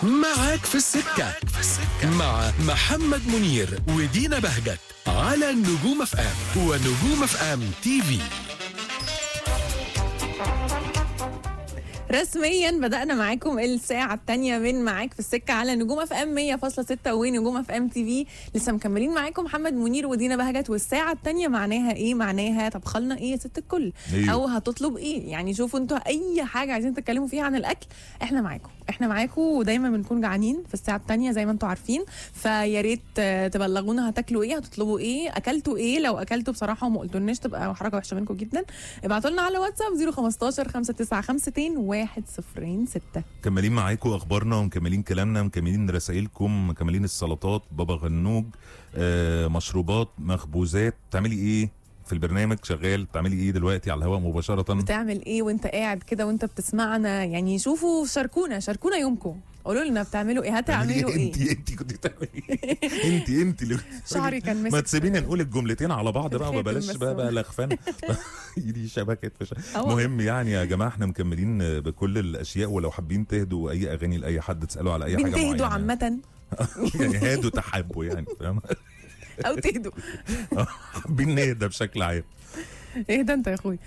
معاك في السكة مع محمد منير ودينا بهجت على نجوم اف ام ونجوم اف ام تي في رسميا بدأنا معاكم الساعة الثانية من معاك في السكة على نجوم اف ام 100.6 ونجوم اف ام تي في لسه مكملين معاكم محمد منير ودينا بهجت والساعة الثانية معناها ايه؟ معناها طبخ لنا ايه يا ست الكل؟ أيوه. او هتطلب ايه؟ يعني شوفوا انتوا اي حاجة عايزين تتكلموا فيها عن الاكل احنا معاكم احنا معاكم ودايما بنكون جعانين في الساعة الثانية زي ما انتوا عارفين فيا ريت آه، تبلغونا هتاكلوا ايه هتطلبوا ايه اكلتوا ايه لو اكلتوا بصراحة وما قلتولناش تبقى حركة وحشة منكم جدا ابعتوا لنا على واتساب 015 5952 106 مكملين معاكم اخبارنا ومكملين كلامنا مكملين رسائلكم مكملين السلطات بابا غنوج آه مشروبات مخبوزات تعملي ايه في البرنامج شغال تعملي ايه دلوقتي على الهواء مباشره بتعمل ايه وانت قاعد كده وانت بتسمعنا يعني شوفوا شاركونا شاركونا يومكم قولوا لنا بتعملوا ايه هتعملوا ايه انت انت كنت بتعملي ايه انت انت اللي شعري كان ما مسك تسيبيني نقول الجملتين على بعض بقى ما الخاتم بلاش بس. بقى, بقى لخفانه ايدي شبكت في شبكة. أه والله. مهم يعني يا جماعه احنا مكملين بكل الاشياء ولو حابين تهدوا اي اغاني لاي حد تسالوا على اي حاجه بنتهدوا معينه عامة يعني هادوا تحبوا يعني فاهم او تهدوا حابين نهدى بشكل عام ايه ده انت يا اخوي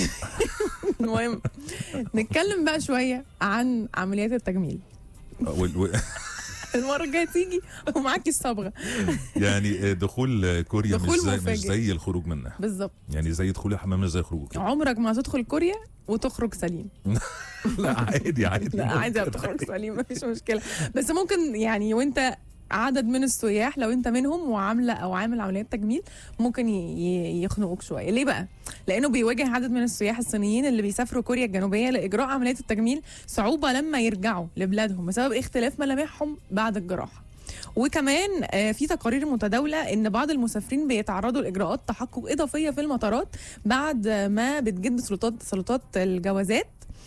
المهم نتكلم بقى شوية عن عمليات التجميل وال- و- المرة الجاية تيجي ومعاكي الصبغة يعني دخول كوريا دخول مش زي مش مفاجئ. زي الخروج منها بالظبط يعني زي دخول الحمام مش زي خروجه كده عمرك ما هتدخل كوريا وتخرج سليم لا عادي عادي لا عادي ممكن. هتخرج سليم مفيش مشكله بس ممكن يعني وانت عدد من السياح لو انت منهم وعامله او عامل عمليات تجميل ممكن ي- ي- يخنقوك شويه ليه بقى لانه بيواجه عدد من السياح الصينيين اللي بيسافروا كوريا الجنوبيه لاجراء عمليات التجميل صعوبه لما يرجعوا لبلادهم بسبب اختلاف ملامحهم بعد الجراحه وكمان آه، في تقارير متداوله ان بعض المسافرين بيتعرضوا لاجراءات تحقق اضافيه في المطارات بعد ما بتجد سلطات سلطات الجوازات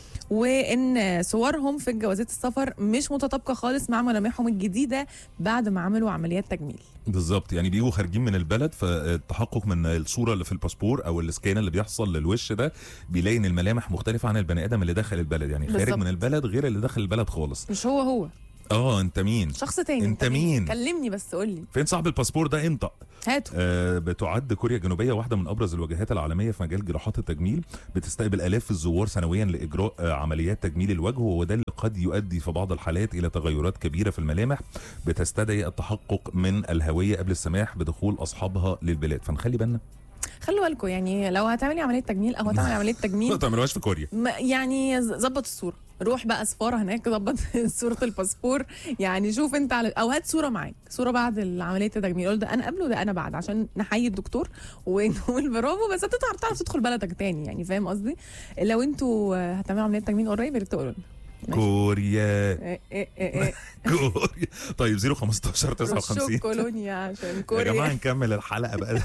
وان صورهم في جوازات السفر مش متطابقه خالص مع ملامحهم الجديده بعد ما عملوا عمليات تجميل بالظبط يعني بيجوا خارجين من البلد فالتحقق من الصوره اللي في الباسبور او السكان اللي بيحصل للوش ده بيلاقي ان الملامح مختلفه عن البني ادم اللي دخل البلد يعني خارج بالظبط. من البلد غير اللي دخل البلد خالص مش هو هو اه انت مين شخص تاني انت مين؟ كلمني بس قول لي فين صاحب الباسبور ده انت هاته آه، بتعد كوريا الجنوبيه واحده من ابرز الواجهات العالميه في مجال جراحات التجميل بتستقبل الاف الزوار سنويا لاجراء آه، عمليات تجميل الوجه وده اللي قد يؤدي في بعض الحالات الى تغيرات كبيره في الملامح بتستدعي التحقق من الهويه قبل السماح بدخول اصحابها للبلاد فنخلي بالنا خلوا بالكم يعني لو هتعملي عمليه تجميل او هتعمل عمليه ما تجميل تعملوهاش في كوريا ما- يعني ز- ظبط الصوره روح بقى سفاره هناك ظبط صوره الباسبور يعني شوف انت على او هات صوره معاك صوره بعد عمليه التجميل قول ده انا قبل وده انا بعد عشان نحيي الدكتور ونقول برافو بس انت تعرف تعرف تدخل بلدك تاني يعني فاهم قصدي لو انتوا آه، هتعملوا عمليه تجميل قريب يا ريت تقولوا لنا ماشي. كوريا إيه إيه إيه إيه. كوريا طيب 015 رشوا 59 كولونيا عشان يا جماعه كوريا نكمل الحلقه بقى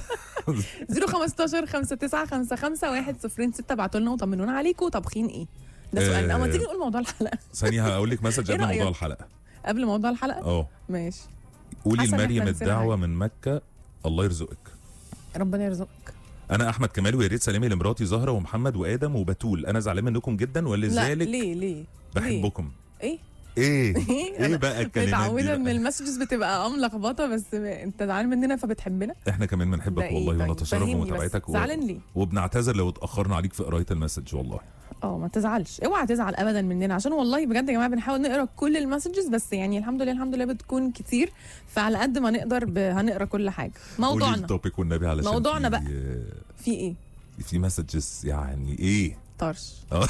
015 5955 106 ابعتوا لنا وطمنونا عليكم طابخين ايه ده سؤال آه. اما تيجي نقول موضوع الحلقه ثانيه هقول لك مسج إيه قبل موضوع رأيك؟ الحلقه قبل موضوع الحلقه اه ماشي قولي حسن لمريم إحنا نسينا الدعوه من مكه الله يرزقك ربنا يرزقك انا احمد كمال ويا ريت سلامي لمراتي زهره ومحمد وادم وبتول انا زعلان منكم جدا لا ولذلك ليه ليه بحبكم ايه ايه ايه أنا بقى الكلمات متعوده ان دي بقى؟ المسجز بتبقى اه ملخبطه بس ب- انت زعلان مننا فبتحبنا احنا كمان بنحبك ده إيه والله طيب؟ ونتشرف فهمني بس. بمتابعتك و... زعلان ليه وبنعتذر لو اتاخرنا عليك في قرايه المسج والله اه ما تزعلش اوعى تزعل ابدا مننا عشان والله بجد يا جماعه بنحاول نقرا كل المسجز بس يعني الحمد لله الحمد لله بتكون كتير فعلى قد ما نقدر ب... هنقرا كل حاجه قولي موضوعنا التوبيك والنبي علشان موضوعنا في... بقى. في ايه في مسجز يعني ايه طرش اه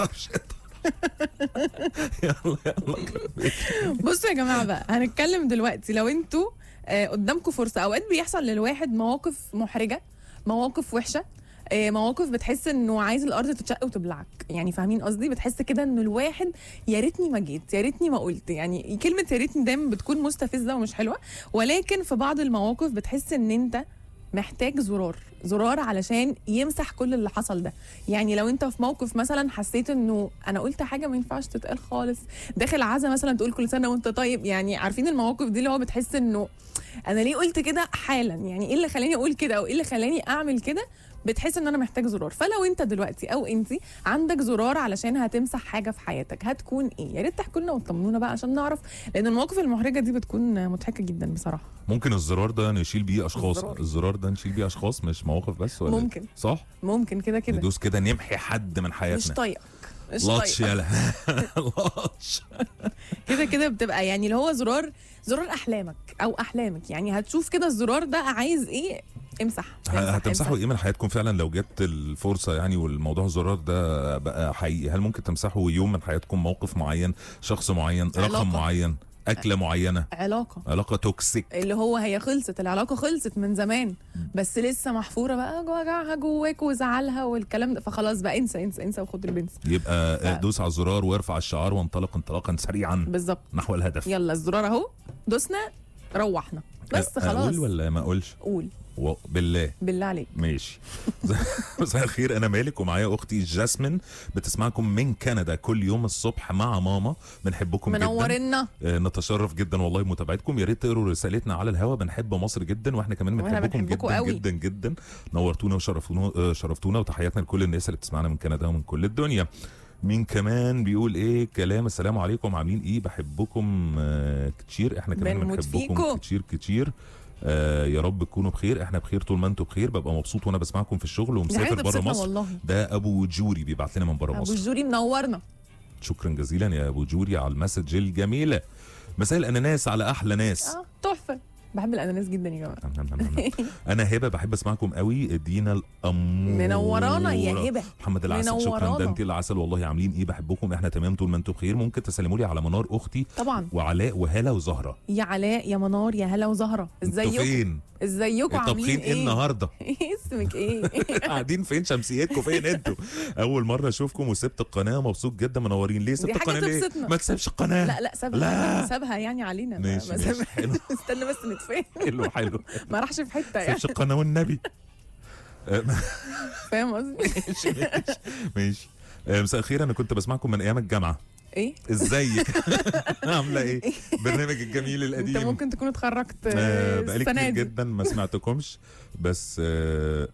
يلا يلا كمل. بصوا يا جماعه بقى هنتكلم دلوقتي لو انتوا آه، قدامكم فرصه اوقات بيحصل للواحد مواقف محرجه مواقف وحشه آه، مواقف بتحس انه عايز الارض تتشق وتبلعك يعني فاهمين قصدي بتحس كده انه الواحد يا ريتني ما جيت يا ريتني ما قلت يعني كلمه يا ريتني دايما بتكون مستفزه ومش حلوه ولكن في بعض المواقف بتحس ان انت محتاج زرار زرار علشان يمسح كل اللي حصل ده يعني لو انت في موقف مثلا حسيت انه انا قلت حاجه ما ينفعش تتقال خالص داخل عزا مثلا تقول كل سنه وانت طيب يعني عارفين المواقف دي اللي هو بتحس انه انا ليه قلت كده حالا يعني ايه اللي خلاني اقول كده او ايه اللي خلاني اعمل كده بتحس ان انا محتاج زرار فلو انت دلوقتي او انت عندك زرار علشان هتمسح حاجه في حياتك هتكون ايه يا ريت تحكوا لنا وتطمنونا بقى عشان نعرف لان المواقف المحرجه دي بتكون مضحكه جدا بصراحه ممكن الزرار ده نشيل بيه اشخاص الزرار. الزرار ده نشيل بيه اشخاص مش مواقف بس ولا إيه؟ ممكن. صح ممكن كده كده ندوس كده نمحي حد من مش حياتنا طايقك مش لطش طايقك يلا لطش كده كده بتبقى يعني اللي هو زرار زرار احلامك او احلامك يعني هتشوف كده الزرار ده عايز ايه امسح امسح، هتمسحوا امسح. ايه من حياتكم فعلا لو جت الفرصه يعني والموضوع الزرار ده بقى حقيقي هل ممكن تمسحوا يوم من حياتكم موقف معين شخص معين علاقة. رقم معين اكله معينه علاقه علاقه توكسيك اللي هو هي خلصت العلاقه خلصت من زمان بس لسه محفوره بقى وجعها جواك وزعلها والكلام ده فخلاص بقى انسى انسى انسى وخد البنس يبقى ف- دوس على الزرار وارفع الشعار وانطلق انطلاقا سريعا بالظبط نحو الهدف يلا الزرار اهو دوسنا روحنا بس أ- خلاص اقول ولا ما اقولش قول و... بالله بالله عليك ماشي مساء الخير انا مالك ومعايا اختي جاسمين بتسمعكم من كندا كل يوم الصبح مع ماما بنحبكم جدا منورنا آه، نتشرف جدا والله بمتابعتكم يا ريت تقروا رسالتنا على الهوا بنحب مصر جدا واحنا كمان وإحنا بنحبكم بنحبكم جدا قوي. جدا جدا نورتونا وشرفتونا آه، شرفتونا وتحياتنا لكل الناس اللي بتسمعنا من كندا ومن كل الدنيا مين كمان بيقول ايه كلام السلام عليكم عاملين ايه بحبكم آه، كتير احنا كمان بنموت بنحبكم فيكو. كتير كتير آه يا رب تكونوا بخير احنا بخير طول ما انتوا بخير ببقى مبسوط وانا بسمعكم في الشغل دي حاجه ومسافر بره تبسطنا مصر والله ده ابو جوري بيبعت لنا من بره ابو مصر الجوري منورنا شكرا جزيلا يا ابو جوري على المسج الجميله مساء الاناناس على احلى ناس اه تحفه بحب الاناناس جدا يا جماعه انا هبه بحب اسمعكم قوي ادينا الامور منورانا يا هبه محمد العسل شكرا منورانا. ده انت العسل والله عاملين ايه بحبكم احنا تمام طول ما انتم بخير ممكن تسلموا لي على منار اختي طبعا وعلاء وهاله وزهره يا علاء يا منار يا هلا وزهره انتوا ازيكم فين ازيكم عاملين طابخين ايه ايه النهارده اسمك ايه قاعدين فين شمسيتكم فين انتوا اول مره اشوفكم وسبت القناه مبسوط جدا منورين ليه سبت دي حاجة القناه ليه تبسطنا. ما تسيبش القناه لا لا سابها لا. سابها يعني علينا ما- ماشي ما ماشي سابها. حلو استنى بس نتفاهم حلو حلو ما راحش في حته يعني سيبش القناه والنبي آه، فاهم قصدي ماشي ماشي ماشي آه، مساء الخير انا كنت بسمعكم من ايام الجامعه ايه ازيك عامله ايه برنامج الجميل انت القديم ممكن تكون اتخرجت آه، آه، بقالي السنه كتير دي جدا ما سمعتكمش بس آه،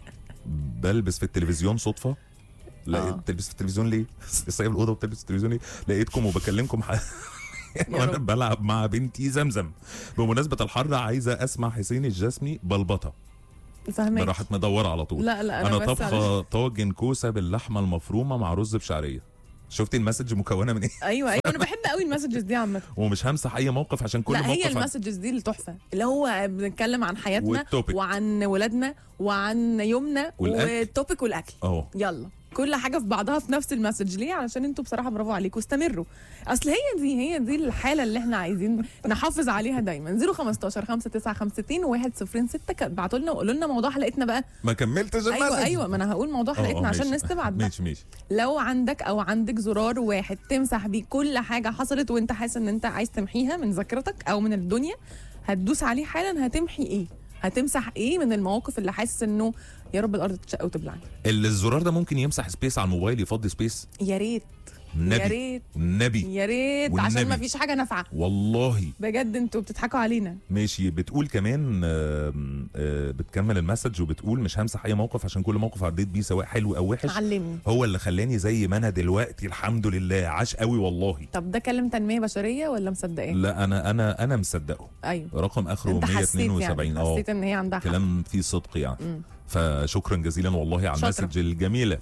بلبس في التلفزيون صدفه لقيت آه. بتلبس في التلفزيون ليه؟ سايب الاوضه وبتلبس في التلفزيون ليه؟ لقيتكم وبكلمكم ح... وانا رب. بلعب مع بنتي زمزم بمناسبه الحر عايزه اسمع حسين الجسمي بلبطه فاهمك راحت مدوره على طول لا لا انا, انا بس على- طبخه طاجن كوسه باللحمه المفرومه مع رز بشعريه شفتي المسج مكونه من ايه ايوه ايوه انا بحب قوي المسجز دي عامه ومش همسح اي موقف عشان كل لا هي موقف المسجز دي التحفه اللي هو بنتكلم عن حياتنا والتوبيك. وعن ولادنا وعن يومنا والأكل. والتوبيك والاكل اه يلا كل حاجه في بعضها في نفس المسج ليه علشان انتوا بصراحه برافو عليكم استمروا اصل هي دي هي دي الحاله اللي احنا عايزين نحافظ عليها دايما 015 59 106 ابعتوا لنا وقولوا لنا موضوع حلقتنا بقى ما كملتش المسج ايوه ايوه ما انا هقول موضوع آه، آه، حلقتنا عشان ماشي. نستبعد بقى ماشي ماشي لو عندك او عندك زرار واحد تمسح بيه كل حاجه حصلت وانت حاسس ان انت عايز تمحيها من ذاكرتك او من الدنيا هتدوس عليه حالا هتمحي ايه هتمسح ايه من المواقف اللي حاسس انه يا رب الارض تشق وتبلعني الزرار ده ممكن يمسح سبيس على الموبايل يفضي سبيس يا ريت يا النبي ريت النبي يا ريت عشان والنبي. ما فيش حاجه نافعه والله بجد انتوا بتضحكوا علينا ماشي بتقول كمان آم، آه، بتكمل المسج وبتقول مش همسح اي موقف عشان كل موقف عديت بيه سواء حلو او وحش علمني هو اللي خلاني زي ما انا دلوقتي الحمد لله عاش قوي والله طب ده كلام تنميه بشريه ولا مصدقاه لا انا انا انا مصدقه ايوه رقم اخره انت حسيت 172 يعني اه حسيت ان هي عندها حق كلام فيه صدق يعني مم. فشكرا جزيلا والله على شاطرة. المسج الجميله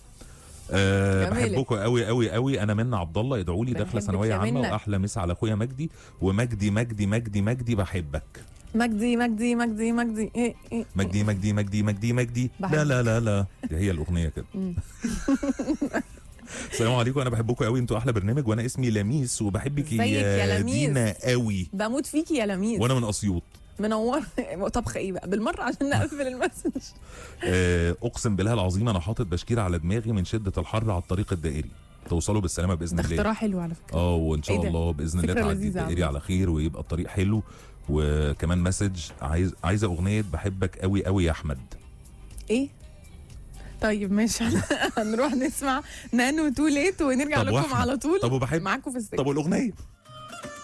أه جميلة. بحبكم قوي قوي قوي انا منى عبد الله ادعوا لي داخله بنحبك ثانويه يا عامه منى. واحلى مسا على اخويا مجدي ومجدي مجدي مجدي مجدي بحبك مجدي مجدي مجدي مجدي ايه ايه مجدي مجدي مجدي مجدي مجدي لا بحبك. لا لا لا دي هي الاغنيه كده مم. السلام عليكم انا بحبكم قوي انتوا احلى برنامج وانا اسمي لميس وبحبك ازيك يا لميس؟ دينا قوي بموت فيكي يا لميس وانا من اسيوط منور طبخ ايه بقى بالمره عشان نقفل المسج آه، اقسم بالله العظيم انا حاطط بشكير على دماغي من شده الحر على الطريق الدائري توصلوا بالسلامه باذن ده الله اختراع حلو على فكره اه وان شاء إيه ده؟ الله باذن الله فكرة تعدي لذيذة الدائري عامة. على خير ويبقى الطريق حلو وكمان مسج عايز عايزه اغنيه بحبك قوي قوي يا احمد ايه طيب ماشي هنروح نسمع نانو تو ليت ونرجع طب لكم وأحمد؟ على طول طب وبحب معاكم في السكه طب والاغنيه